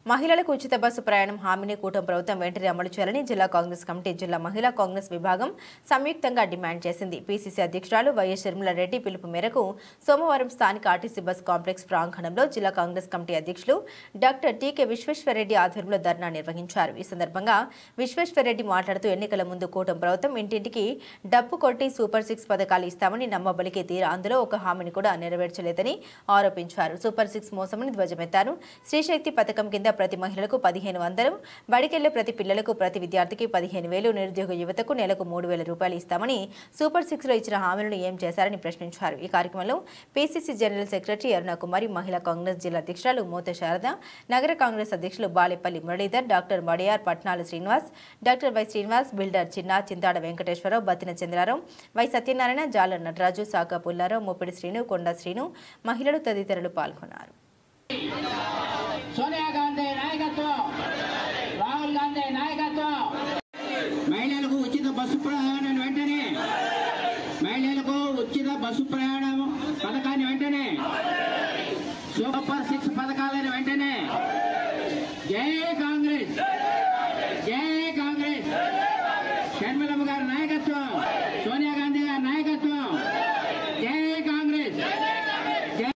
మహిళలకు ఉచిత బస్సు ప్రయాణం హామీని కూటమి ప్రభుత్వం వెంటనే అమలు చేయాలని జిల్లా కాంగ్రెస్ కమిటీ జిల్లా మహిళా కాంగ్రెస్ విభాగం సంయుక్తంగా డిమాండ్ చేసింది పీసీసీ అధ్యక్షురాలు వైఎస్ రెడ్డి పిలుపు మేరకు సోమవారం స్థానిక ఆర్టీసీ బస్ కాంప్లెక్స్ ప్రాంగణంలో జిల్లా కాంగ్రెస్ కమిటీ అధ్యక్షులు డాక్టర్ టీకే విశ్వేశ్వరరెడ్డి ఆధ్వర్యంలో ధర్నా నిర్వహించారు ఈ సందర్భంగా విశ్వేశ్వరరెడ్డి మాట్లాడుతూ ఎన్నికల ముందు కూటమి ప్రభుత్వం ఇంటింటికి డప్పు కొట్టి సూపర్ సిక్స్ పథకాలు ఇస్తామని నమ్మబలికే తీరా అందులో ఒక హామీని కూడా నెరవేర్చలేదని ఆరోపించారు సూపర్ సిక్స్ మోసమని ధ్వజమెత్తారు శ్రీశక్తి పథకం కింద ప్రతి మహిళకు పదిహేను వందలు బడికెళ్లే ప్రతి పిల్లలకు ప్రతి విద్యార్థికి పదిహేను వేలు నిరుద్యోగ యువతకు నెలకు మూడు వేల రూపాయలు ఇస్తామని సూపర్ సిక్స్ లో ఇచ్చిన హామీలను ఏం చేశారని ప్రశ్నించారు ఈ కార్యక్రమంలో పీసీసీ జనరల్ సెక్రటరీ అరుణకుమారి మహిళా కాంగ్రెస్ జిల్లా అధ్యక్షురాలు మూత శారద నగర కాంగ్రెస్ అధ్యక్షులు Balepalli Muralidhar doctor Madiyar Patnala Srinivas doctor Y Srinivas builder Chinna Chintada Venkateswararao Battina Chandrarao Y Satyanarayana Jala Nataraju సాకా Pullarao Muppidi Srinu కొండ శ్రీను మహిళలు తదితరులు పాల్గొన్నారు సోనియా గాంధీ నాయకత్వం రాహుల్ గాంధీ నాయకత్వం మహిళలకు ఉచిత బస్సు ప్రయాణం వెంటనే మహిళలకు ఉచిత బస్సు ప్రయాణం పథకాన్ని వెంటనే సూపర్ సిక్స్ పథకాలను వెంటనే జై కాంగ్రెస్ జై కాంగ్రెస్ షర్మిలమ్మ గారి నాయకత్వం సోనియా గాంధీ గారి నాయకత్వం జై కాంగ్రెస్ జై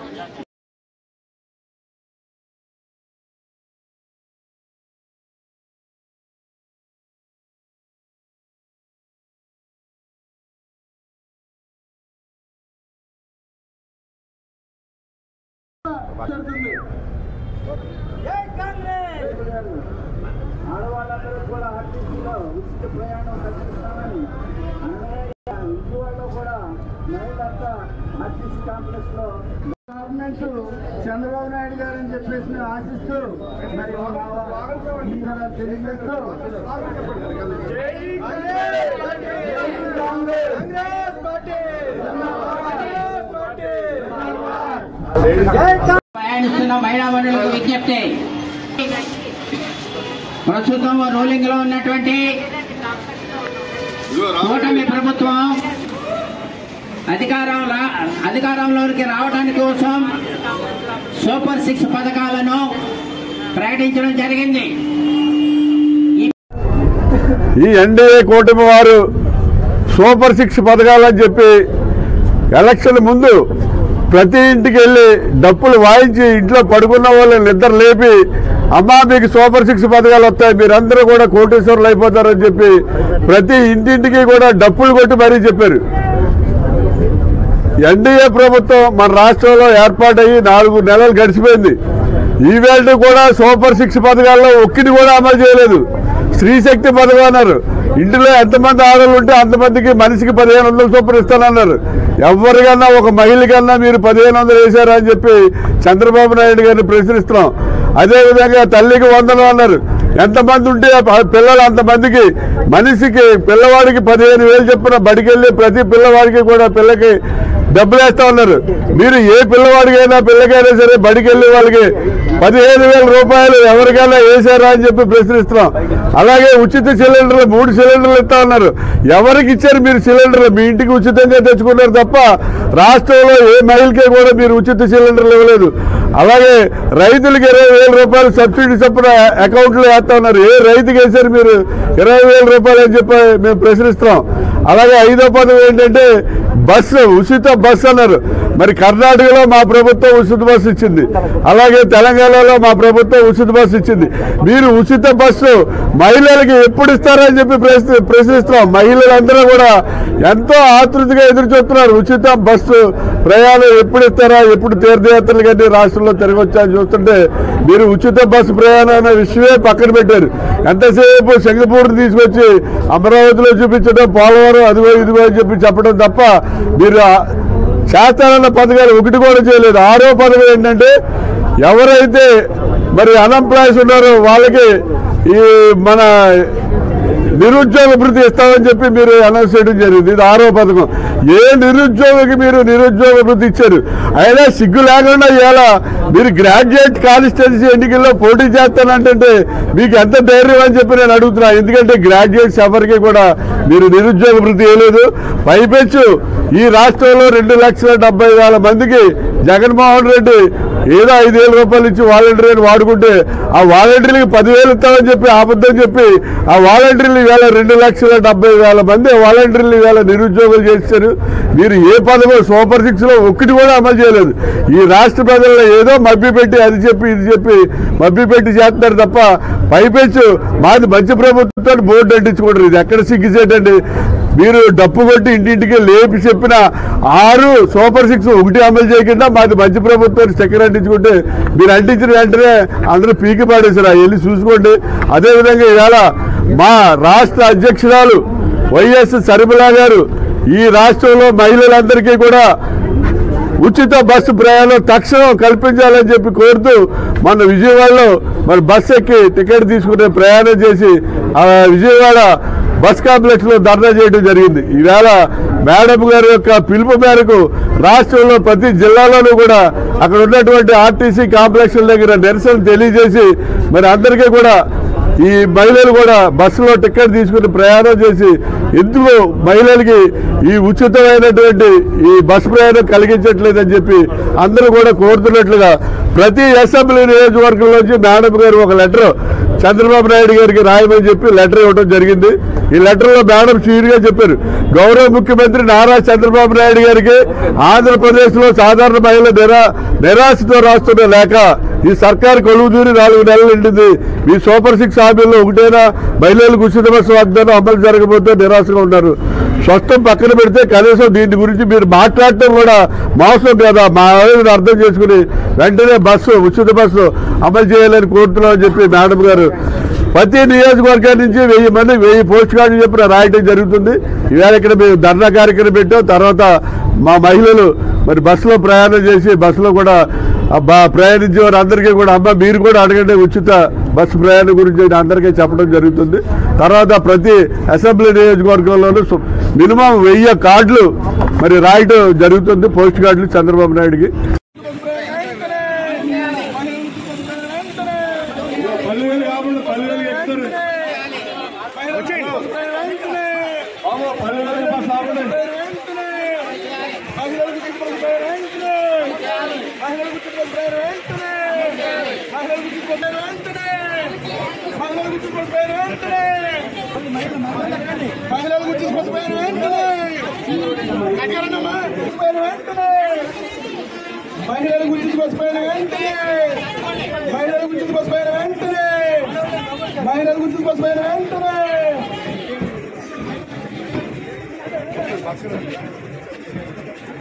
ఆడవాళ్ళందరూ కూడా ఆర్టీసీలో ఉచిత ప్రయాణం కల్పిస్తామని అలాగే విజయవాడలో కూడా మహిళంతా ఆర్టీసీ కాంప్లెక్స్ లో గవర్నమెంట్ చంద్రబాబు నాయుడు గారు అని చెప్పేసి మేము ఆశిస్తూ మరి మా తెలియజేస్తూ ప్రయాణిస్తున్న మహిళా మండలికి విజ్ఞప్తి ప్రస్తుతం రూలింగ్ లో ఉన్నటువంటి కూటమి ప్రభుత్వం అధికారం రా- అధికారంలోకి రావడానికి కోసం సూపర్ సిక్స్ పథకాలను ప్రకటించడం జరిగింది ఈ ఎన్డీఏ కూటమి వారు సూపర్ సిక్స్ పథకాలని చెప్పి ఎలక్షన్ ముందు ప్రతి ఇంటికి వెళ్ళి డప్పులు వాయించి ఇంట్లో పడుకున్న వాళ్ళని నిద్ర లేపి అమ్మా మీకు సూపర్ సిక్స్ పథకాలు వస్తాయి మీరందరూ కూడా కోటేశ్వరులు అయిపోతారని చెప్పి ప్రతి ఇంటింటికి కూడా డప్పులు కొట్టి మరీ చెప్పారు ఎన్డీఏ ప్రభుత్వం మన రాష్ట్రంలో ఏర్పాటయ్యి నాలుగు నెలలు గడిచిపోయింది ఈవేళ కూడా సూపర్ సిక్స్ పథకాల్లో ఒక్కటి కూడా అమలు చేయలేదు స్త్రీశక్తి పథకం అన్నారు ఇంటిలో ఎంతమంది ఆడలు ఉంటే అంతమందికి మనిషికి పదిహేను వందలు చొప్పున ఇస్తానన్నారు ఎవరికన్నా ఒక మహిళకన్నా మీరు పదిహేను వందలు వేశారా అని చెప్పి చంద్రబాబు నాయుడు గారిని ప్రశ్నిస్తున్నాం అదేవిధంగా తల్లికి వందనం అన్నారు ఎంతమంది ఉంటే ఆ పిల్లలు అంతమందికి మనిషికి పిల్లవాడికి పదిహేను వేలు చెప్పిన బడికెళ్ళి ప్రతి పిల్లవాడికి కూడా పిల్లకి డబ్బులు వేస్తా ఉన్నారు మీరు ఏ పిల్లవాడికైనా పిల్లకైనా సరే బడికి వెళ్ళి వాళ్ళకి పదిహేను వేల రూపాయలు ఎవరికైనా వేసారా అని చెప్పి ప్రశ్నిస్తున్నాం అలాగే ఉచిత సిలిండర్లు మూడు సిలిండర్లు ఇస్తా ఉన్నారు ఎవరికి ఇచ్చారు మీరు సిలిండర్లు మీ ఇంటికి ఉచితంగా తెచ్చుకున్నారు తప్ప రాష్ట్రంలో ఏ మహిళకి కూడా మీరు ఉచిత సిలిండర్లు ఇవ్వలేదు అలాగే రైతులకు ఇరవై వేల రూపాయలు సబ్సిడీ చొప్పున అకౌంట్లో వేస్తా ఉన్నారు ఏ రైతుకి వేశారు మీరు ఇరవై వేల రూపాయలు అని చెప్పి మేము ప్రశ్నిస్తున్నాం అలాగే ఐదో పదవి ఏంటంటే బస్సు ఉచిత బస్సు అన్నారు మరి కర్ణాటకలో మా ప్రభుత్వం ఉచిత బస్సు ఇచ్చింది అలాగే తెలంగాణలో మా ప్రభుత్వం ఉచిత బస్సు ఇచ్చింది మీరు ఉచిత బస్సు మహిళలకి ఎప్పుడు ఇస్తారని చెప్పి ప్రశ్న ప్రశ్నిస్తున్నాం మహిళలందరూ కూడా ఎంతో ఆతృతగా ఎదురు చూస్తున్నారు ఉచిత బస్సు ప్రయాణం ఎప్పుడు ఇస్తారా ఎప్పుడు తీర్థయాత్రలు కానీ రాష్ట్రంలో తిరగొచ్చా అని చూస్తుంటే మీరు ఉచిత బస్సు ప్రయాణం అనే విషయమే పక్కన పెట్టారు ఎంతసేపు సింగపూర్ తీసుకొచ్చి అమరావతిలో చూపించడం పోలవరం అదిగో ఇదిగో అని చెప్పి చెప్పడం తప్ప మీరు ఆ చేస్తారన్న పథకాలు ఒకటి కూడా చేయలేదు ఆరో పథకం ఏంటంటే ఎవరైతే మరి అన్ఎంప్లాయీస్ ఉన్నారో వాళ్ళకి ఈ మన నిరుద్యోగ భృతి ఇస్తామని చెప్పి మీరు అనౌన్స్ చేయడం జరిగింది ఇది ఆరో పథకం ఏ నిరుద్యోగికి మీరు నిరుద్యోగ భృతి ఇచ్చారు అయినా సిగ్గు లేకుండా ఇవాళ మీరు గ్రాడ్యుయేట్ కాన్స్టిట్యున్సీ ఎన్నికల్లో పోటీ చేస్తానంటే మీకు ఎంత ధైర్యం అని చెప్పి నేను అడుగుతున్నా ఎందుకంటే గ్రాడ్యుయేట్స్ ఎవరికి కూడా మీరు నిరుద్యోగ భృతి వేయలేదు పైపెచ్చు ఈ రాష్ట్రంలో రెండు లక్షల డెబ్బై వేల మందికి జగన్మోహన్ రెడ్డి ఏదో ఐదు వేల రూపాయలు ఇచ్చి వాలంటీర్ అని వాడుకుంటే ఆ వాలంటీర్లకి పదివేలు ఇస్తామని చెప్పి అబద్ధం చెప్పి ఆ వాలంటీర్లు వేల రెండు లక్షల డెబ్బై వేల మంది వాలంటీర్లు వేల నిరుద్యోగులు చేశారు మీరు ఏ పదమో సూపర్ సిక్స్ లో ఒక్కటి కూడా అమలు చేయలేదు ఈ రాష్ట్ర ప్రజలను ఏదో మభ్య పెట్టి అది చెప్పి ఇది చెప్పి మభ్య పెట్టి చేస్తున్నారు తప్ప పైపెచ్చు మాది మంచి ప్రభుత్వాన్ని బోర్డు అంటించుకుంటారు ఇది ఎక్కడ సిగ్గిసేటండి మీరు డప్పు కొట్టి ఇంటింటికి లేపి చెప్పిన ఆరు సూపర్ సిక్స్ ఒకటి అమలు చేయకుండా మాది మంచి ప్రభుత్వాన్ని చక్కెర అంటించుకుంటే మీరు అంటించిన వెంటనే అందరూ పీకి పాడేశారు ఆ వెళ్ళి చూసుకోండి అదేవిధంగా ఇవాళ మా రాష్ట్ర అధ్యక్షురాలు వైఎస్ సరిమలా గారు ఈ రాష్ట్రంలో మహిళలందరికీ కూడా ఉచిత బస్సు ప్రయాణం తక్షణం కల్పించాలని చెప్పి కోరుతూ మన విజయవాడలో మరి బస్సు ఎక్కి టికెట్ తీసుకునే ప్రయాణం చేసి ఆ విజయవాడ బస్ కాంప్లెక్స్ లో ధర్నా చేయడం జరిగింది ఈవేళ మేడం గారి యొక్క పిలుపు మేరకు రాష్ట్రంలో ప్రతి జిల్లాలోనూ కూడా అక్కడ ఉన్నటువంటి ఆర్టీసీ కాంప్లెక్స్ల దగ్గర నిరసన తెలియజేసి మరి అందరికీ కూడా ఈ మహిళలు కూడా బస్సులో టికెట్ తీసుకుని ప్రయాణం చేసి ఎందుకు మహిళలకి ఈ ఉచితమైనటువంటి ఈ బస్సు ప్రయాణం కలిగించట్లేదని చెప్పి అందరూ కూడా కోరుతున్నట్లుగా ప్రతి అసెంబ్లీ నియోజకవర్గంలోంచి మేడం గారు ఒక లెటర్ చంద్రబాబు నాయుడు గారికి రాయమని చెప్పి లెటర్ ఇవ్వడం జరిగింది ఈ లెటర్లో మేడం గా చెప్పారు గౌరవ ముఖ్యమంత్రి నారా చంద్రబాబు నాయుడు గారికి ఆంధ్రప్రదేశ్ లో సాధారణ మహిళ నిరా నిరాశతో రాస్తున్న లేఖ ఈ సర్కారు కొలువు దూరి నాలుగు నెలలు నిండింది ఈ సూపర్ సిక్స్ హామీల్లో ఒకటైనా మహిళలకు ఉచిత బస్సు వాగ్దానం అమలు జరగబోతే నిరాశగా ఉన్నారు స్వస్థం పక్కన పెడితే కనీసం దీని గురించి మీరు మాట్లాడటం కూడా మోసం కదా మా ఆవేదన అర్థం చేసుకుని వెంటనే బస్సు ఉచిత బస్సు అమలు చేయాలని కోరుతున్నామని చెప్పి మేడం గారు ప్రతి నియోజకవర్గం నుంచి వెయ్యి మంది వెయ్యి పోస్ట్ కార్డులు చెప్పిన రాయటం జరుగుతుంది ఇవాళ ఇక్కడ మేము ధర్నా కార్యక్రమం పెట్టాం తర్వాత మా మహిళలు మరి బస్సులో ప్రయాణం చేసి బస్సులో కూడా ఆ బ- ప్రయాణించే వారు అందరికీ కూడా అమ్మ మీరు కూడా అడగండి ఉచిత బస్సు ప్రయాణం గురించి అని అందరికీ చెప్పడం జరుగుతుంది తర్వాత ప్రతి అసెంబ్లీ నియోజకవర్గంలోనూ సు- మినిమం వెయ్యి కార్డులు మరి రాయటం జరుగుతుంది పోస్ట్ కార్డులు చంద్రబాబు నాయుడుకి పల్లెలు కాకుండా పల్లెలు చెప్తారు బాబు పల్లెలు బస్ ఆపండి మహిళల గురించి పసిపోయిన వెంటనే ఎక్కడమ్మా పసిపోయిన వెంటనే మహిళల గురించి పసిపోయిన వెంటనే మహిళల గురించి పసిపోయిన వెంటనే మహిళల గురించి పసిపోయిన వెంటనే